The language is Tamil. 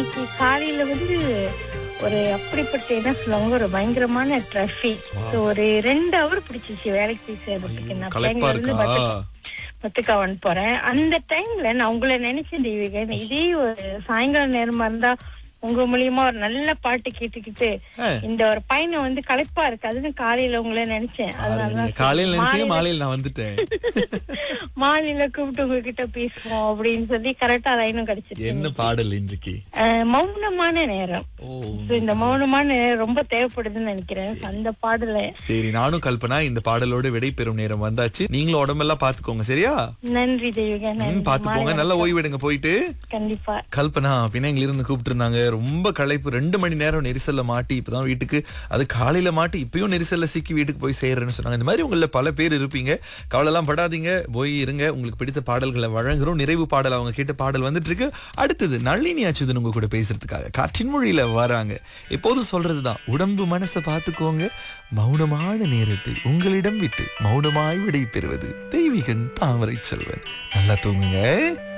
இன்னைக்கு காலையில வந்து ஒரு அப்படிப்பட்ட என்ன சொல்லுவாங்க ஒரு பயங்கரமான டிராபிக் ஒரு ரெண்டு ஹவர் பிடிச்சிச்சு வேலைக்கு போய் சேர்றதுக்கு நான் களைப்பா பிள்ளைங்க இருந்து இருக்கா பத்து- பத்துக்காவன் போறேன் அந்த டைம்ல நான் உங்களை நினைச்சேன் தெய்வீகன் இதே ஒரு சாயங்கால நேரமா இருந்தா உங்க மூலியமா ஒரு நல்ல பாட்டு கேட்டுக்கிட்டு ஆ. இந்த ஒரு பயணம் வந்து களைப்பா இருக்கு அதுன்னு காலையில உங்களை நினைச்சேன் பாருங்க, அதனாலதான் காலையில நினைச்சீங்க மாலையில- மாலையில நான் வந்துட்டேன் மாலையில கூப்பிட்டு உங்ககிட்ட பேசுவோம் அப்படின்னு சொல்லி கரெக்டா லைனும் கிடைச்சிருக்கு என்ன பாடல் இன்றைக்கு அஹ், மௌனமான நேரம் ஓ So, இந்த மௌனமான நேரம் ரொம்ப தேவைப்படுதுன்னு நினைக்கிறேன் அந்த பாடல சரி நானும் கல்பனா இந்த பாடலோட விடை பெறும் நேரம் வந்தாச்சு நீங்களும் உடம்பெல்லாம் பாத்துக்கோங்க சரியா நன்றி தெய்வீக ம், நன்றி பாத்து போங்க மாலை நல்லா ஓய்வெடுங்க போயிட்டு கண்டிப்பா கல்பனா பிணையங்கள இருந்து கூப்பிட்டு இருந்தாங்க ரொம்ப களைப்பு ரெண்டு மணி நேரம் நெரிசல்ல மாட்டி இப்பதான் வீட்டுக்கு அது காலையில மாட்டி இப்பயும் நெரிசல்ல சிக்கி வீட்டுக்கு போய் சேர்றேன்னு சொன்னாங்க இந்த மாதிரி உங்கள பல பேர் இருப்பீங்க கவலைலாம் படாதீங்க போய் இருங்க உங்களுக்கு பிடித்த பாடல்களை வழங்குறோம் நிறைவு பாடல் அவங்க கேட்ட பாடல் வந்துட்டு இருக்கு அடுத்தது நளினி அச்சுதன் உங்க கூட பேசுறதுக்காக காற்றின் மொழியில வராங்க எப்போதும் சொல்றதுதான் உடம்பு மனசை பார்த்துக்கோங்க மௌனமான நேரத்தை உங்களிடம் விட்டு மௌனமாய் விடை பெறுவது தெய்வீகன் தாமரை செல்வன் நல்லா தூங்குங்க